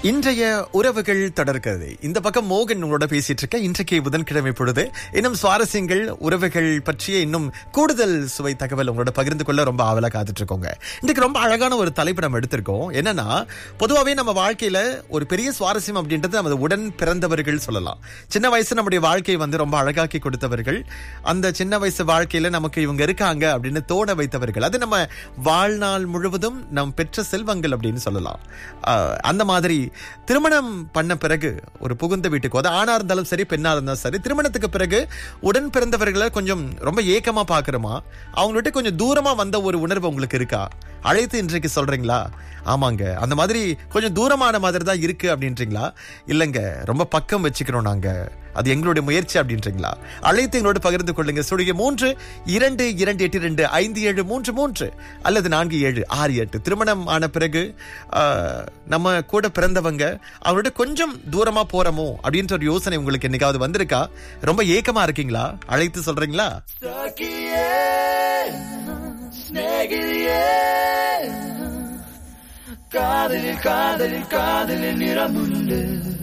இன்றைய உறவுகள் தொடர்கிறது இந்த பக்கம் மோகன் உங்களோட பேசிட்டு இருக்க இன்றைக்கு புதன்கிழமை பொழுது இன்னும் சுவாரஸ்யங்கள் உறவுகள் பற்றிய இன்னும் கூடுதல் சுவை தகவல் உங்களோட பகிர்ந்து கொள்ள ரொம்ப ஆவலா காத்துட்டு இருக்கோங்க இன்றைக்கு ரொம்ப அழகான ஒரு தலைப்பு நம்ம எடுத்திருக்கோம் என்னன்னா பொதுவாகவே நம்ம வாழ்க்கையில ஒரு பெரிய சுவாரஸ்யம் அப்படின்றது நமது உடன் பிறந்தவர்கள் சொல்லலாம் சின்ன வயசு நம்முடைய வாழ்க்கையை வந்து ரொம்ப அழகாக்கி கொடுத்தவர்கள் அந்த சின்ன வயசு வாழ்க்கையில நமக்கு இவங்க இருக்காங்க அப்படின்னு தோண வைத்தவர்கள் அது நம்ம வாழ்நாள் முழுவதும் நம் பெற்ற செல்வங்கள் அப்படின்னு சொல்லலாம் ஆஹ் அந்த மாதிரி திருமணம் பண்ண பிறகு ஒரு புகுந்த வீட்டுக்கு அது ஆணா இருந்தாலும் சரி பெண்ணா இருந்தாலும் சரி திருமணத்துக்கு பிறகு உடன் பிறந்தவர்களை கொஞ்சம் ரொம்ப ஏக்கமா பாக்குறோமா அவங்கள்ட்ட கொஞ்சம் தூரமா வந்த ஒரு உணர்வு உங்களுக்கு இருக்கா அழைத்து இன்றைக்கு சொல்றீங்களா ஆமாங்க அந்த மாதிரி கொஞ்சம் தூரமான மாதிரி தான் இருக்கு அப்படின்றீங்களா இல்லைங்க ரொம்ப பக்கம் வச்சுக்கிறோம் நாங்க அது எங்களுடைய முயற்சி அப்படின்றீங்களா அழைத்து எங்களோட பகிர்ந்து கொள்ளுங்க சுடிய மூன்று இரண்டு இரண்டு எட்டு ரெண்டு ஐந்து ஏழு மூன்று மூன்று அல்லது நான்கு ஏழு ஆறு எட்டு திருமணம் ஆன பிறகு ஆஹ், நம்ம கூட பிறந்தவங்க அவங்களோட கொஞ்சம் தூரமா போறோமோ அப்படின்ற ஒரு யோசனை உங்களுக்கு என்னைக்காவது வந்திருக்கா ரொம்ப ஏக்கமா இருக்கீங்களா அழைத்து சொல்றீங்களா Stökiye, snägeliye காதலில் காதலில் காதலில் நிறமுண்டு